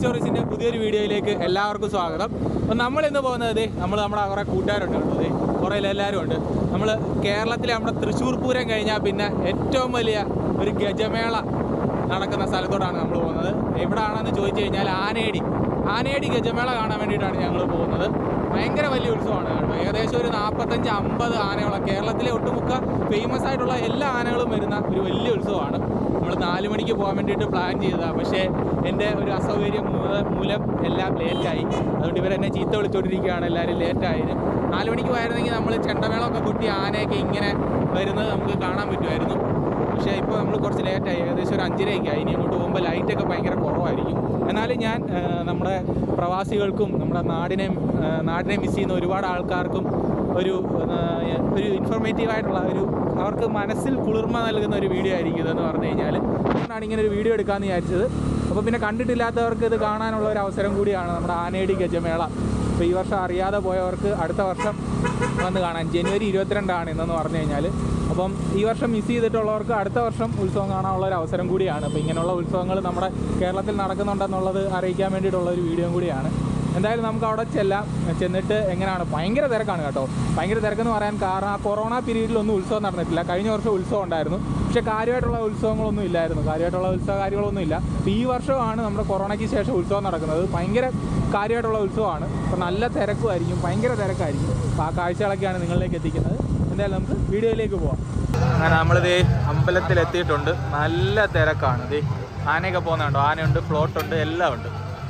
സ്റ്റോറീസിൻ്റെ പുതിയൊരു വീഡിയോയിലേക്ക് എല്ലാവർക്കും സ്വാഗതം അപ്പം നമ്മൾ ഇന്ന് പോകുന്നത് നമ്മൾ നമ്മുടെ കുറേ കൂട്ടുകാരുണ്ട് കേട്ടോ ദേ കുറേ എല്ലാവരും ഉണ്ട് നമ്മൾ കേരളത്തിലെ നമ്മുടെ തൃശ്ശൂർ പൂരം കഴിഞ്ഞാൽ പിന്നെ ഏറ്റവും വലിയ ഒരു ഗജമേള നടക്കുന്ന സ്ഥലത്തോടാണ് നമ്മൾ പോകുന്നത് എവിടാണെന്ന് ചോദിച്ചു കഴിഞ്ഞാൽ ആനേടി ആനേടി ഗജമേള കാണാൻ വേണ്ടിയിട്ടാണ് ഞങ്ങൾ പോകുന്നത് ഭയങ്കര വലിയ ഉത്സവമാണ് കേട്ടോ ഏകദേശം ഒരു നാൽപ്പത്തഞ്ച് അമ്പത് ആനകളാണ് കേരളത്തിലെ ഒട്ടുമുക്ക ഫേമസ് ആയിട്ടുള്ള എല്ലാ ആനകളും വരുന്ന ഒരു വലിയ ഉത്സവമാണ് നമ്മൾ നാല് മണിക്ക് പോകാൻ വേണ്ടിയിട്ട് പ്ലാൻ ചെയ്തതാണ് പക്ഷേ എൻ്റെ ഒരു അസൗകര്യം മൂല- മൂലം എല്ലാം ലേറ്റായി അതുകൊണ്ട് ഇവരെന്നെ ചീത്ത വിളിച്ചുകൊണ്ടിരിക്കുകയാണ് എല്ലാവരും ലേറ്റായതിന് നാല് മണിക്ക് പോയിരുന്നെങ്കിൽ നമ്മൾ ചെണ്ടമേളമൊക്കെ കൊട്ടി ആനയൊക്കെ ഇങ്ങനെ വരുന്നത് നമുക്ക് കാണാൻ പറ്റുമായിരുന്നു പക്ഷേ ഇപ്പോൾ നമ്മൾ കുറച്ച് ലേറ്റായി ഏകദേശം ഒരു അഞ്ചരയൊക്കെ ആയി ഇനി അങ്ങോട്ട് പോകുമ്പോൾ ലൈറ്റൊക്കെ ഭയങ്കര കുറവായിരിക്കും എന്നാലും ഞാൻ ആ, നമ്മുടെ പ്രവാസികൾക്കും നമ്മുടെ നാടിനെ ആ, നാടിനെ മിസ് ചെയ്യുന്ന ഒരുപാട് ആൾക്കാർക്കും ഒരു ആ, ഒരു ഇൻഫോർമേറ്റീവ് ആയിട്ടുള്ള ഒരു അവർക്ക് മനസ്സിൽ കുളിർമ നൽകുന്ന ഒരു വീഡിയോ ആയിരിക്കും ഇതെന്ന് പറഞ്ഞു കഴിഞ്ഞാൽ അതുകൊണ്ടാണ് ഇങ്ങനെ ഒരു വീഡിയോ എടുക്കാമെന്ന് വിചാരിച്ചത് അപ്പോൾ പിന്നെ കണ്ടിട്ടില്ലാത്തവർക്ക് ഇത് കാണാനുള്ള ഒരു അവസരം കൂടിയാണ് നമ്മുടെ ആനേടി ഗജമേള അപ്പോൾ ഈ വർഷം അറിയാതെ പോയവർക്ക് അടുത്ത വർഷം വന്ന് കാണാൻ ജനുവരി ഇരുപത്തിരണ്ടാണ് ഇന്നെന്ന് പറഞ്ഞു കഴിഞ്ഞാൽ അപ്പം ഈ വർഷം മിസ് ചെയ്തിട്ടുള്ളവർക്ക് അടുത്ത വർഷം ഉത്സവം കാണാനുള്ള ഒരു അവസരം കൂടിയാണ് അപ്പോൾ ഇങ്ങനെയുള്ള ഉത്സവങ്ങൾ നമ്മുടെ കേരളത്തിൽ നടക്കുന്നുണ്ടെന്നുള്ളത് അറിയിക്കാൻ വേണ്ടിയിട്ടുള്ള ഒരു വീഡിയോ കൂടിയാണ് എന്തായാലും നമുക്ക് അവിടെ ചെല്ലാം ചെന്നിട്ട് എങ്ങനെയാണ് ഭയങ്കര തിരക്കാണ് കേട്ടോ ഭയങ്കര തിരക്കെന്ന് പറയാൻ കാരണം ആ കൊറോണ പീരീഡിലൊന്നും ഉത്സവം നടന്നിട്ടില്ല കഴിഞ്ഞ വർഷം ഉത്സവം ഉണ്ടായിരുന്നു പക്ഷേ കാര്യമായിട്ടുള്ള ഉത്സവങ്ങളൊന്നും ഇല്ലായിരുന്നു കാര്യമായിട്ടുള്ള ഉത്സവ കാര്യങ്ങളൊന്നും ഇല്ല അപ്പോൾ ഈ വർഷമാണ് നമ്മുടെ കൊറോണയ്ക്ക് ശേഷം ഉത്സവം നടക്കുന്നത് ഭയങ്കര കാര്യമായിട്ടുള്ള ഉത്സവമാണ് അപ്പോൾ നല്ല തിരക്കുമായിരിക്കും ഭയങ്കര തിരക്കായിരിക്കും അപ്പോൾ ആ കാഴ്ചകളൊക്കെയാണ് നിങ്ങളിലേക്ക് എത്തിക്കുന്നത് എന്തായാലും നമുക്ക് വീഡിയോയിലേക്ക് പോവാം അങ്ങനെ നമ്മളിത് അമ്പലത്തിൽ എത്തിയിട്ടുണ്ട് നല്ല തിരക്കാണ് ഇത് ആനയൊക്കെ പോകുന്നുണ്ടോ ആനയുണ്ട് ഫ്ലോട്ടുണ്ട് എല്ലാം ഉണ്ട്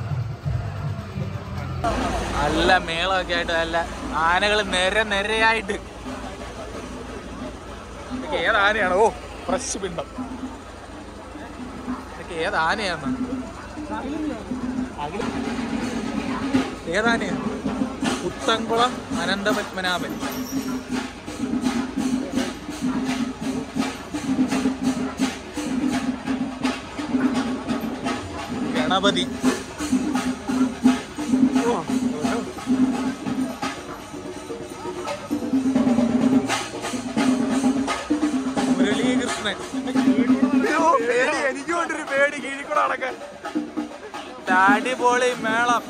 നല്ല മേളമൊക്കെ ആയിട്ട് നല്ല ആനകൾ നിര നിരയായിട്ട് ഇതൊക്കെ ഏത് ആനയാണ് ഓ ഫ്രഷ് പിണ്ടം ഇതൊക്കെ ഏത് ആനയാണ് ഏതാനയാണ് പുത്തൻകുളം അനന്തപത്മനാഭൻ ഗണപതി ഓ, ഓ. മുരളീകൃഷ്ണൻ അയ്യോ, പേടി എനിക്ക് കൊണ്ടൊരു പേടി കീഴിക്കൂടെ നടക്കാൻ അടിപൊളി മേളം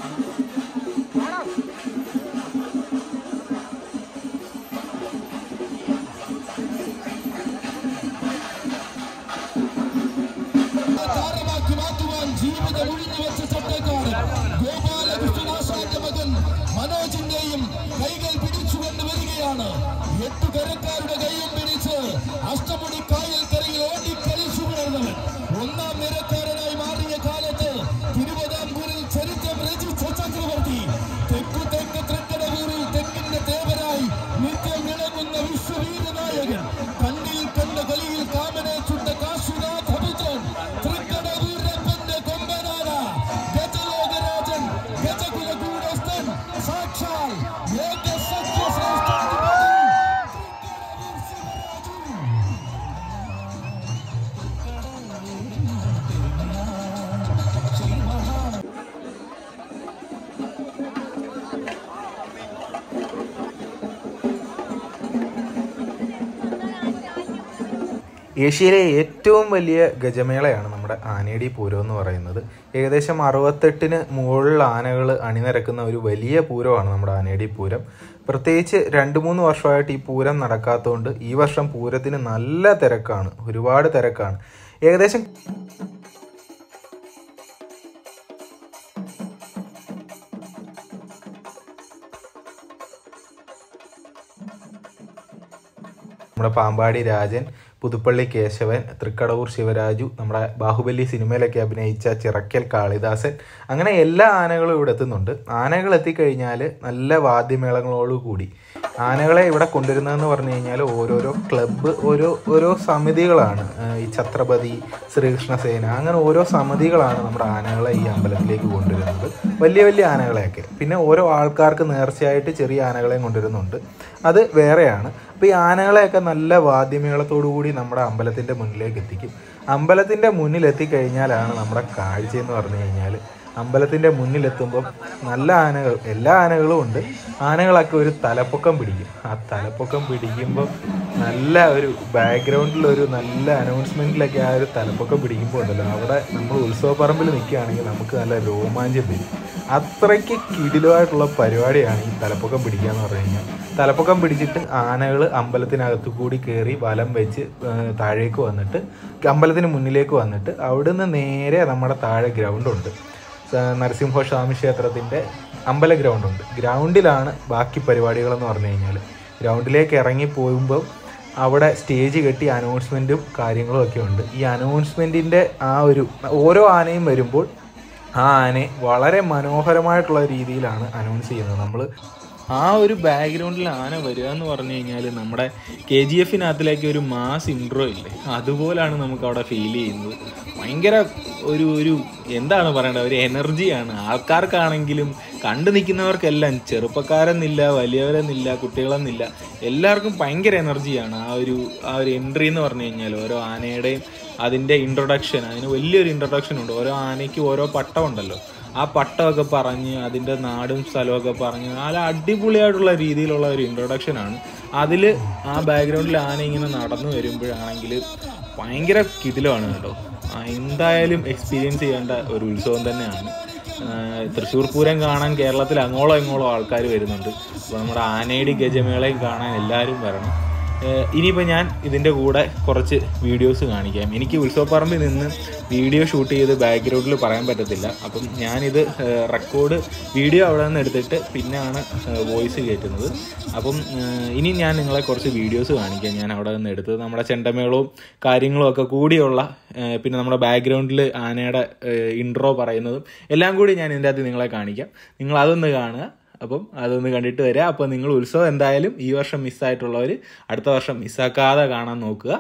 താരമാക്കി മാറ്റുവാൻ ജീവിതം ഒഴിഞ്ഞു വെച്ച ചട്ടക്കാരൻ ഗോപാലകൃഷ്ണനാശാന്റെ മകൻ മനോജിന്റെയും കൈകൾ പിടിച്ചുകൊണ്ട് വരികയാണ് എട്ടു കരക്കാരുടെ കൈയും പിടിച്ച് അഷ്ടമുടി കായൽ കരയിൽ ഓടിക്കളിച്ചു വളർന്നവൻ ഒന്നാം നിരക്കാരനായി മാറിയ കാലത്ത് തിരുവിതാംകൂറിൽ ചരിത്രം രചിച്ച ചക്രവർത്തി തെക്കു തെക്ക് തൃക്കടവൂരിൽ തെക്കിന്റെ തേവരായി നിത്യം വിളങ്ങുന്ന വിശ്വവീരനായകൻ കണ്ണിൽ കണ്ട കലിയിൽ കാമനെ ചുണ്ട കാശിനാഥ പുത്രൻ തൃക്കടവൂരപ്പന്റെ കൊമ്പനാന ഗജലോകരാജൻ ഗജകുല കൂടസ്ഥൻ സാക്ഷാൽ ഏക സത്യശ്രേഷ്ഠാധിപതി തൃക്കടവൂർ ശിവരാജു ഏഷ്യയിലെ ഏറ്റവും വലിയ ഗജമേളയാണ് നമ്മുടെ ആനേടി പൂരം എന്ന് പറയുന്നത് ഏകദേശം അറുപത്തെട്ടിന് മുകളിൽ ആനകൾ അണിനിരക്കുന്ന ഒരു വലിയ പൂരമാണ് നമ്മുടെ ആനേടി പൂരം പ്രത്യേകിച്ച് രണ്ട് മൂന്ന് വർഷമായിട്ട് ഈ പൂരം നടക്കാത്തതുകൊണ്ട് ഈ വർഷം പൂരത്തിന് നല്ല തിരക്കാണ് ഒരുപാട് തിരക്കാണ് ഏകദേശം നമ്മുടെ പാമ്പാടി രാജൻ പുതുപ്പള്ളി കേശവൻ തൃക്കടവൂർ ശിവരാജു നമ്മുടെ ബാഹുബലി സിനിമയിലൊക്കെ അഭിനയിച്ച ചിറക്കൽ കാളിദാസൻ അങ്ങനെ എല്ലാ ആനകളും ഇവിടെ എത്തുന്നുണ്ട് ആനകൾ എത്തിക്കഴിഞ്ഞാൽ നല്ല വാദ്യമേളങ്ങളോട് കൂടി ആനകളെ ഇവിടെ കൊണ്ടുവരുന്നതെന്ന് പറഞ്ഞു കഴിഞ്ഞാൽ ഓരോരോ ക്ലബ്ബ് ഓരോ ഓരോ സമിതികളാണ് ആ, ഈ ഛത്രപതി ശ്രീകൃഷ്ണസേന അങ്ങനെ ഓരോ സമിതികളാണ് നമ്മുടെ ആനകളെ ഈ അമ്പലത്തിലേക്ക് കൊണ്ടുവരുന്നത് വലിയ വലിയ ആനകളെയൊക്കെ പിന്നെ ഓരോ ആൾക്കാർക്ക് നേർച്ചയായിട്ട് ചെറിയ ആനകളെയും കൊണ്ടുവരുന്നുണ്ട് അത് വേറെയാണ് അപ്പോൾ ഈ ആനകളെയൊക്കെ നല്ല വാദ്യമേളത്തോടു കൂടി നമ്മുടെ അമ്പലത്തിൻ്റെ മുന്നിലേക്ക് എത്തിക്കും അമ്പലത്തിൻ്റെ മുന്നിൽ എത്തിക്കഴിഞ്ഞാലാണ് നമ്മുടെ കാഴ്ച എന്ന് പറഞ്ഞു കഴിഞ്ഞാൽ അമ്പലത്തിൻ്റെ മുന്നിലെത്തുമ്പം നല്ല ആനകൾ എല്ലാ ആനകളും ഉണ്ട് ആനകളൊക്കെ ഒരു തലപ്പൊക്കം പിടിക്കും ആ തലപ്പൊക്കം പിടിക്കുമ്പോൾ നല്ല ഒരു ബാക്ക്ഗ്രൗണ്ടിൽ ഒരു നല്ല അനൗൺസ്മെൻറ്റിലൊക്കെ ആ ഒരു തലപ്പൊക്കം പിടിക്കുമ്പോൾ ഉണ്ടല്ലോ അവിടെ നമ്മൾ ഉത്സവപ്പറമ്പിൽ നിൽക്കുകയാണെങ്കിൽ നമുക്ക് നല്ല രോമാഞ്ചം വരും അത്രയ്ക്ക് കിടിലമായിട്ടുള്ള പരിപാടിയാണ് ഈ തലപ്പൊക്കം പിടിക്കുക എന്ന് പറഞ്ഞു കഴിഞ്ഞാൽ തലപ്പൊക്കം പിടിച്ചിട്ട് ആനകൾ അമ്പലത്തിനകത്ത് കൂടി കയറി വലം വെച്ച് ഏഹ്, താഴേക്ക് വന്നിട്ട് അമ്പലത്തിന് മുന്നിലേക്ക് വന്നിട്ട് അവിടുന്ന് നേരെ നമ്മുടെ താഴെ ഗ്രൗണ്ടുണ്ട് സ- നരസിംഹ സ്വാമി ക്ഷേത്രത്തിൻ്റെ അമ്പല ഗ്രൗണ്ടുണ്ട് ഗ്രൗണ്ടിലാണ് ബാക്കി പരിപാടികളെന്ന് പറഞ്ഞു കഴിഞ്ഞാൽ ഗ്രൗണ്ടിലേക്ക് ഇറങ്ങി പോകുമ്പോൾ അവിടെ സ്റ്റേജ് കെട്ടി അനൗൺസ്മെൻറ്റും കാര്യങ്ങളും ഒക്കെ ഉണ്ട് ഈ അനൗൺസ്മെൻറ്റിൻ്റെ ആ ഒരു ഓരോ ആനയും വരുമ്പോൾ ആ ആനയെ വളരെ മനോഹരമായിട്ടുള്ള രീതിയിലാണ് അനൗൺസ് ചെയ്യുന്നത് നമ്മൾ ആ ഒരു ബാക്ക്ഗ്രൗണ്ടിൽ ആന വരിക എന്ന് പറഞ്ഞു കഴിഞ്ഞാൽ നമ്മുടെ കെ ജി എഫിനകത്തിലേക്ക് ഒരു മാസ് ഇൻട്രോ ഇല്ലേ അതുപോലാണ് നമുക്ക് അവിടെ ഫീൽ ചെയ്യുന്നത് ഭയങ്കര ഒരു ഒരു എന്താണ് പറയേണ്ടത് ഒരു എനർജിയാണ് ആൾക്കാർക്കാണെങ്കിലും കണ്ടു നിൽക്കുന്നവർക്കെല്ലാം ചെറുപ്പക്കാരെന്നില്ല വലിയവരെന്നില്ല കുട്ടികളെന്നില്ല എല്ലാവർക്കും ഭയങ്കര എനർജിയാണ് ആ ഒരു ആ ഒരു എൻട്രി എന്ന് പറഞ്ഞു കഴിഞ്ഞാൽ ഓരോ ആനയുടെയും അതിൻ്റെ ഇൻട്രൊഡക്ഷൻ അതിന് വലിയൊരു ഇൻട്രൊഡക്ഷൻ ഉണ്ട് ഓരോ ആനയ്ക്ക് ഓരോ പട്ടം ഉണ്ടല്ലോ ആ പട്ടമൊക്കെ പറഞ്ഞ് അതിൻ്റെ നാടും സ്ഥലമൊക്കെ പറഞ്ഞ് നല്ല അടിപൊളിയായിട്ടുള്ള രീതിയിലുള്ള ഒരു ഇൻട്രൊഡക്ഷനാണ് അതിൽ ആ ബാക്ക്ഗ്രൗണ്ടിൽ ആന ഇങ്ങനെ നടന്നു വരുമ്പോഴാണെങ്കിൽ ഭയങ്കര കിടിലമാണ് കേട്ടോ ആ, എന്തായാലും എക്സ്പീരിയൻസ് ചെയ്യേണ്ട ഒരു ഉത്സവം തന്നെയാണ് ആ, തൃശ്ശൂർ പൂരം കാണാൻ കേരളത്തിൽ അങ്ങോളം ഇങ്ങോളം ആൾക്കാർ വരുന്നുണ്ട് അപ്പോൾ നമ്മുടെ ആനയുടെ ഗജമേളയും കാണാൻ എല്ലാവരും വരണം ഏഹ് ഇനിയിപ്പോൾ ഞാൻ ഇതിൻ്റെ കൂടെ കുറച്ച് വീഡിയോസ് കാണിക്കാം എനിക്ക് ഉത്സവപ്പറമ്പിൽ നിന്ന് വീഡിയോ ഷൂട്ട് ചെയ്ത് ബാക്ക്ഗ്രൗണ്ടിൽ പറയാൻ പറ്റത്തില്ല അപ്പം ഞാനിത് റെക്കോർഡ് വീഡിയോ അവിടെ നിന്ന് എടുത്തിട്ട് പിന്നെയാണ് വോയിസ് കയറ്റുന്നത് അപ്പം ഏഹ് ഇനി ഞാൻ നിങ്ങളെ കുറച്ച് വീഡിയോസ് കാണിക്കാം ഞാൻ അവിടെ നിന്ന് എടുത്തത് നമ്മുടെ ചെണ്ടമേളവും കാര്യങ്ങളും ഒക്കെ കൂടിയുള്ള ഏഹ് പിന്നെ നമ്മുടെ ബാക്ക്ഗ്രൗണ്ടിൽ ആനയുടെ ഇൻട്രോ പറയുന്നതും എല്ലാം കൂടി ഞാൻ ഇതിൻ്റെ അകത്ത് നിങ്ങളെ കാണിക്കാം നിങ്ങൾ അതൊന്ന് കാണുക അപ്പം അതൊന്ന് കണ്ടിട്ട് വരിക അപ്പോൾ നിങ്ങൾ ഉത്സവം എന്തായാലും ഈ വർഷം മിസ്സായിട്ടുള്ളവർ അടുത്ത വർഷം മിസ്സാക്കാതെ കാണാൻ നോക്കുക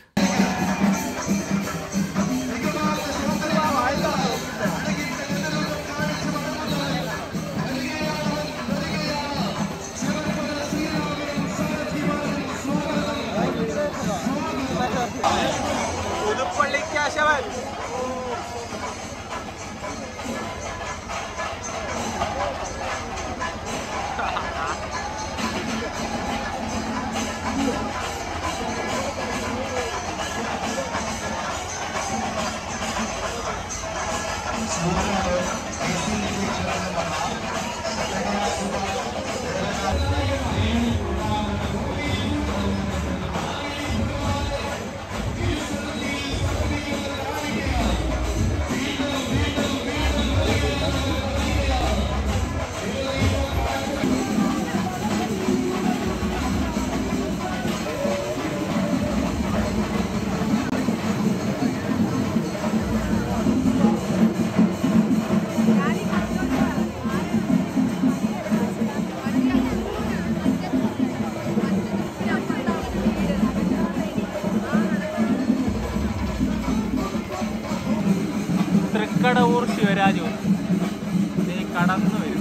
തൃക്കടവൂർ ശിവരാജു കടന്നു വരും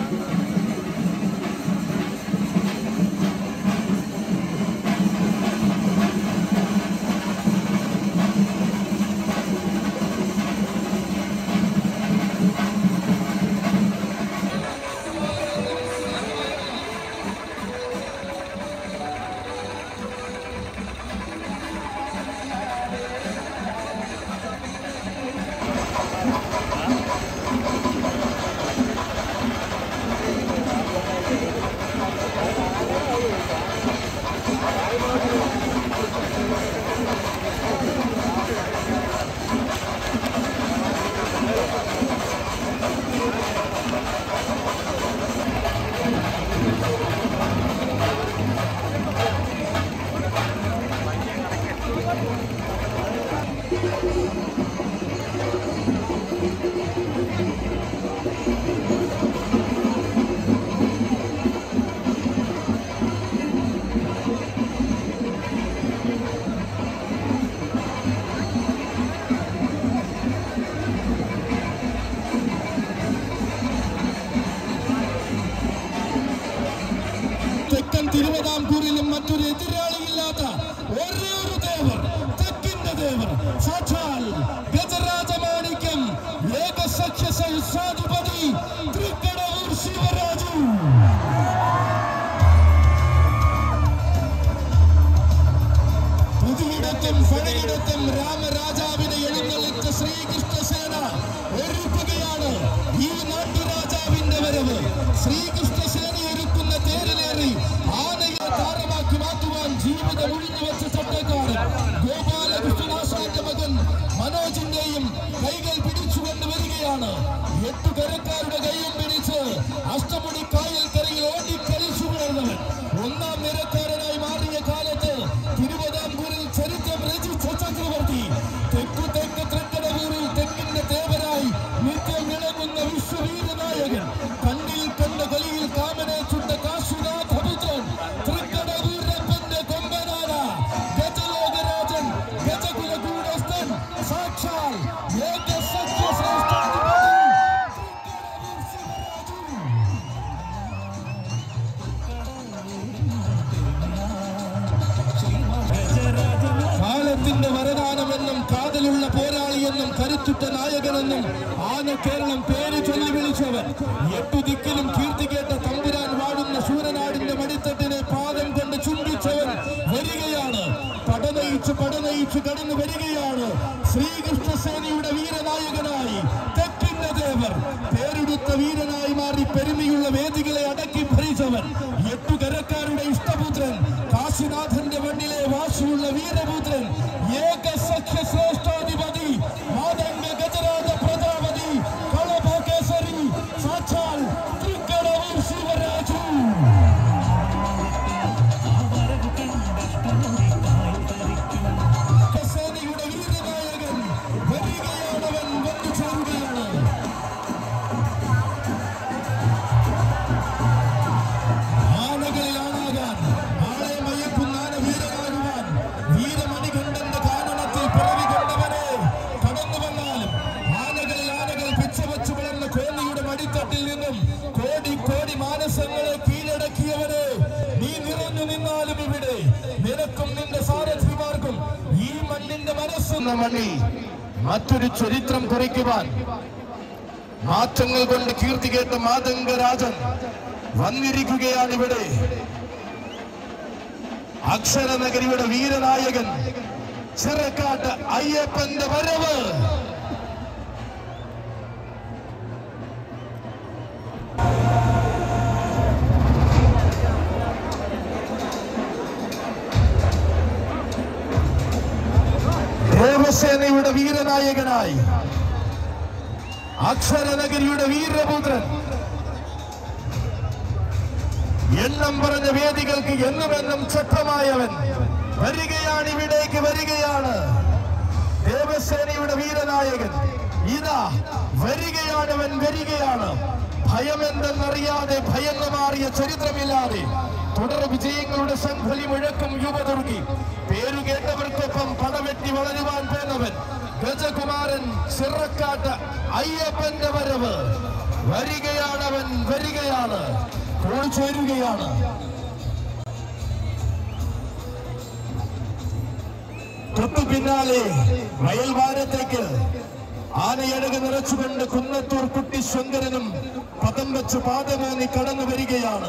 തെക്കൻ തിരുവിതാംകൂറിലും മറ്റൊരു എതിരാളിയില്ലാത്ത ഒരേ ഒരു ദേവർ തെക്കിന്റെ ദേവർ സാക്ഷാൽ ഗജരാജമാണിക്യം ഏകസഖ്യ എട്ടു കരക്കാരുടെ കൈയും പിടിച്ച് അഷ്ടമുടി കായൽ കരയിൽ ഓടിക്കളിച്ചു വളർന്നവൻ ഒന്നാം നിരക്കാരനായി മാറിയ കാലത്ത് തിരുവിതാംകൂറിൽ ചരിത്രം രചിച്ച ചക്രവർത്തി തെക്കു തെക്ക് തൃക്കടവൂരിൽ തെക്കിന്റെ തേവരായി നിത്യം വിളങ്ങുന്ന വിശ്വവീരനായകൻ കണ്ണിൽ കണ്ട കളിയിൽ കാമനെ ചുണ്ട കാശിനാഥപുത്രൻ തൃക്കടവൂരപ്പന്റെ കൊമ്പനാന ഗജലോകരാജൻ ഗജകുലകൂടസ്ഥൻ സാക്ഷാൽ ഏക സഖ്യശ്രേഷ്ഠാധിപതി തൃക്കടവൂർ ശിവരാജു കാലത്തിന്റെ വരദാനമെന്നും കാതലുള്ള പോരാളിയെന്നും കരുത്തുറ്റ നായകനെന്നും ആന കേരളം പേര് ചൊല്ലി വിളിച്ചവൻ എട്ടു ദിക്കിലും കീർത്തി കേട്ട തമ്പുരാൻ വാഴുന്ന ശൂരനാടിന്റെ മടിത്തട്ടിനെ പാദം കൊണ്ട് ചുംബിച്ചവൻ വരികയാണ് പടനയിച്ച് പടനയിച്ച് കടന്നു വരികയാണ് ശ്രീകൃഷ്ണസേനയുടെ വീരനായകനായി തെക്കിന്റെ ദേവർ പേരെടുത്ത വീരനായി മാറി പെരുമയുള്ള വേദികളെ അടക്കി ഭരിച്ചവൻ എട്ടു കരക്കാരുടെ ഇഷ്ടപുത്രൻ കാശിനാഥന്റെ മണ്ണിലെ വാശിയുള്ള വീരപുത്രൻ ഏക സഖ്യ ശ്രേഷ്ഠാധിപതി മാതംഗ ഗജരാജ പ്രജാപതി കളഭകേസരി സാക്ഷാൽ തൃക്കടവൂർ ശിവരാജു സേനയുടെ വീരനായകൻ വരികയാണവൻ വന്നു ചേരുകയാണ് ആനകളിൽ ആണാകാൻ ആളെ മയക്കുന്ന ആന വീരനാകുവാൻ വീരമണികണ്ഠന്റെ കാനനത്തിൽ പിറവി കൊണ്ടവനെ കടന്നു വന്നാലും ആനകളിൽ ആനകൾ പിച്ചവച്ചു വളർന്ന കോന്നിയുടെ മടിത്തട്ടിൽ നിന്നും കോടി കോടി മാനസങ്ങളെ കീഴടക്കിയവനെ നീ നിറഞ്ഞു നിന്നാലും ഇവിടെ നിനക്കും നിന്റെ സാരഥിമാർക്കും ഈ മണ്ണിന്റെ മനസ്സെന്ന മണ്ണിൽ മറ്റൊരു ചരിത്രം കുറിക്കുവാൻ മാറ്റങ്ങൾ കൊണ്ട് കീർത്തി കേട്ട മാതംഗരാജൻ വന്നിരിക്കുകയാണ് ഇവിടെ അക്ഷരനഗരിയുടെ വീരനായകൻ ചിറക്കാട്ട് അയ്യപ്പന്റെ വരവ് ദേവസേനയുടെ വീരനായകനായി അക്ഷരനഗരിയുടെ വീരപുത്രൻ എണ്ണം പറഞ്ഞ വേദികൾക്ക് എന്നും എന്നും ചട്ടമായവൻ വരികയാണ് ഇവിടേക്ക് വരികയാണ് ദേവസേനയുടെ വീരനായകൻ ഇതാ വരികയാണവൻ വരികയാണ് ഭയമെന്തെന്നറിയാതെ ഭയന്നു മാറിയ ചരിത്രമില്ലാതെ തുടർ വിജയങ്ങളുടെ സംഘലി മുഴക്കും യുവതുർഗി പേരു കേട്ടവർക്കൊപ്പം പടവെട്ടി വളരുവാൻ പോന്നവൻ ഗജകുമാരൻ ചിറക്കാട്ട് അയ്യപ്പന്റെ വരവ് വരികയാണവൻ വരികയാണ് കൂടി ചേരുകയാണ് തൊട്ടു പിന്നാലെ വയൽവാരത്തേക്ക് ആനയഴക് നിറച്ചുകൊണ്ട് കുന്നത്തൂർ കുട്ടി ശങ്കരനും പദം വെച്ച് പാദമൂന്നി കടന്നു വരികയാണ്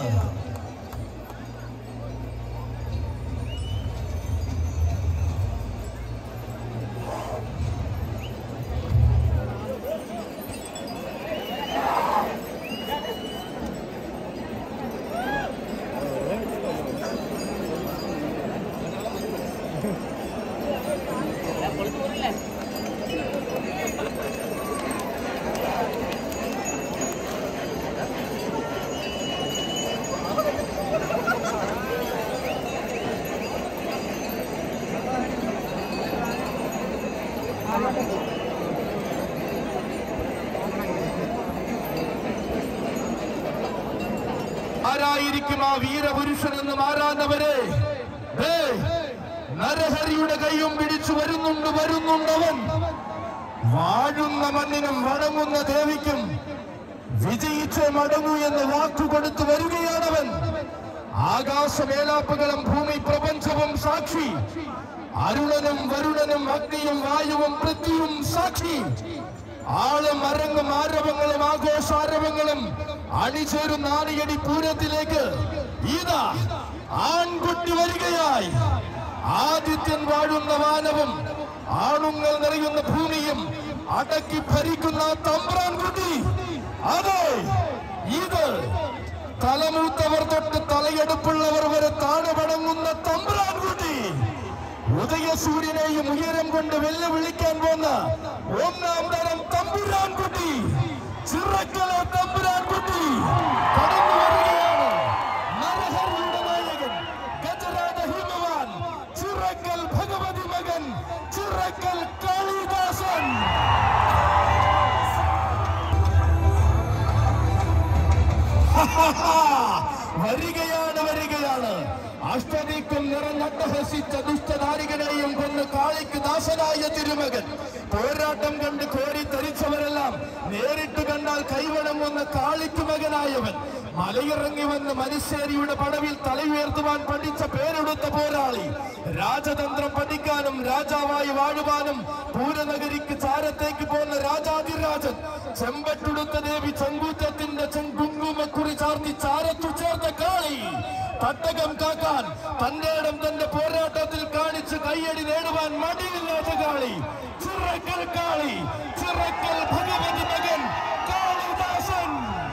ആരായിരിക്കും ആ വീരപുരുഷൻ എന്ന് മാറാന്നവരെ ദേ, നരഹരിയുടെ കൈയും പിടിച്ചു വരുന്നുണ്ട് വരുന്നുണ്ടവൻ വാഴുന്ന മണ്ണിനും വണങ്ങുന്ന ദേവിക്കും വിജയിച്ച് മടങ്ങൂ എന്ന് വാക്കുകൊടുത്തു വരികയാണവൻ ആകാശമേലാപ്പുകളും ഭൂമി പ്രപഞ്ചവും സാക്ഷി അരുണനും വരുണനും അഗ്നിയും വായുവും പൃഥ്വിയും സാക്ഷി ആളും അരങ്ങും ആരവങ്ങളും ആഘോഷാരവങ്ങളും അണിചേരുന്ന ആണിയടി പൂരത്തിലേക്ക് ഇതാ ആൺകുട്ടി വരികയായി ആദിത്യൻ വാഴുന്ന വാനവും ആണുങ്ങൾ നിറയുന്ന ഭൂമിയും അടക്കി ഭരിക്കുന്ന തമ്പ്രാൻ കുട്ടി അതെ ഇത് തലമൂത്തവർ തൊട്ട് തലയെടുപ്പുള്ളവർ വരെ താണുപടങ്ങുന്ന തമ്പ്രാൻ കുട്ടി ഉദയസൂര്യനെയും ഉയരം കൊണ്ട് വെല്ലുവിളിക്കാൻ പോന്ന ഒന്നാം തരം തമ്പുരാൻ കുട്ടി ചിറക്കല തമ്പുരാൻകുട്ടി കടന്നു വരികയാണ് നരഹരിയുടെ നായകൻ ഗജരാജ ഹിമവാൻ ചിറക്കൽ ഭഗവതി മകൻ ചിറക്കൽ കാളിദാസൻ വരികയാണ് വരികയാണ് അഷ്ടദിക്കും നിറഞ്ഞട്ടഹസിച്ച ദുഷ്ടനാരികനെയും കൊന്ന് കാളിക്ക് ദാസനായ തിരുമകൻ പോരാട്ടം കണ്ട് കോരി തരിച്ചവരെല്ലാം നേരിട്ട് കണ്ടാൽ കൈവണങ്ങുന്ന കാളിക്ക് മകനായവൻ മലയിറങ്ങി വന്ന് മനുശ്ശേരിയുടെ പടവിൽ തലയുയർത്തുവാൻ പഠിച്ച പേരെടുത്ത പോരാളി രാജതന്ത്രം പഠിക്കാനും രാജാവായി വാഴുവാനും പൂരനഗരിക്ക് ചാരത്തേക്ക് പോകുന്ന രാജാതിരാജൻ ചെമ്പട്ടുടുത്ത ദേവി ചെങ്കൂറ്റത്തിന്റെ ചെങ്കുങ്കുമക്കുറി ചാർത്തി ചാരത്തു ചേർത്ത കാളി തട്ടകം കാക്കാൻ തന്റെ ഇടം തന്റെ പോരാട്ടത്തിൽ കാണിച്ച് കയ്യടി നേടുവാൻ മടിയില്ലാത്ത കാളി ചിറക്കൽ കാളി ചിറക്കൽ ഭഗവതി മകൻ കാളിദാസൻ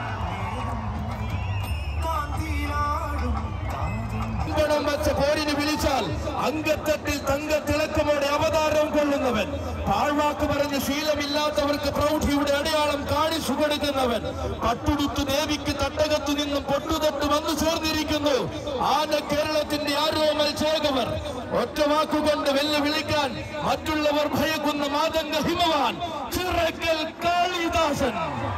അങ്കണം വച്ച പോരിന് വിളിച്ചാൽ അങ്കത്തട്ടിൽ തങ്ക തിളക്കമോടെ അവതാരം കൊള്ളുന്നവൻ പാഴ്വാക്ക് പറഞ്ഞ് ശീലമില്ലാത്തവർക്ക് പ്രൗഢിയുടെ അടയാളം കാണിച്ചു കൊടുക്കുന്നവൻ പട്ടുടുത്തു ദേവിക്ക് തട്ടകത്തു നിന്നും പൊട്ടുതൊട്ട് വന്നു ചേർന്നിരിക്കുന്നു ആന കേരളത്തിന്റെ ആരോമൽ ചേകവർ ഒറ്റ വാക്കുകൊണ്ട് വെല്ലുവിളിക്കാൻ മറ്റുള്ളവർ ഭയക്കുന്ന മാതംഗ ഹിമവാൻ ചിറക്കൽ കാളിദാസൻ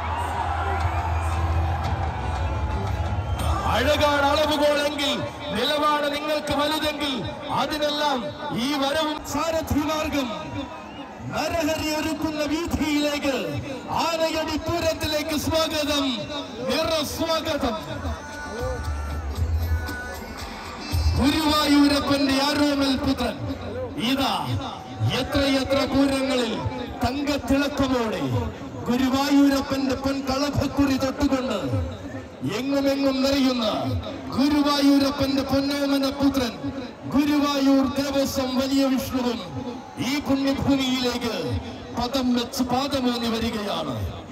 അഴകാണ് അളവുകോളെങ്കിൽ നിലവാണ് നിങ്ങൾക്ക് വലുതെങ്കിൽ അതിനെല്ലാം ഈ വരവും സാരഥിമാർഗം നരഹരി ഒരുക്കുന്ന വീഥിയിലേക്ക് ആനയടി പൂരത്തിലേക്ക് സ്വാഗതം നിറസ്വാഗതം ഗുരുവായൂരപ്പന്റെ ആരോമൽ പുത്രൻ ഇതാ എത്രയെത്ര പൂരങ്ങളിൽ തങ്കത്തിളക്കമോടെ ഗുരുവായൂരപ്പന്റെ പൊൻകളഭക്കുറി തൊട്ടുകൊണ്ട് എങ്ങുമെങ്ങും നിറയുന്ന ഗുരുവായൂരപ്പന്റെ പൊന്നോമന പുത്രൻ ഗുരുവായൂർ ദേവസ്വം വലിയ വിഷ്ണുവും ഈ പുണ്യഭൂമിയിലേക്ക് പദം വെച്ച് പാദമൂന്നി വരികയാണ്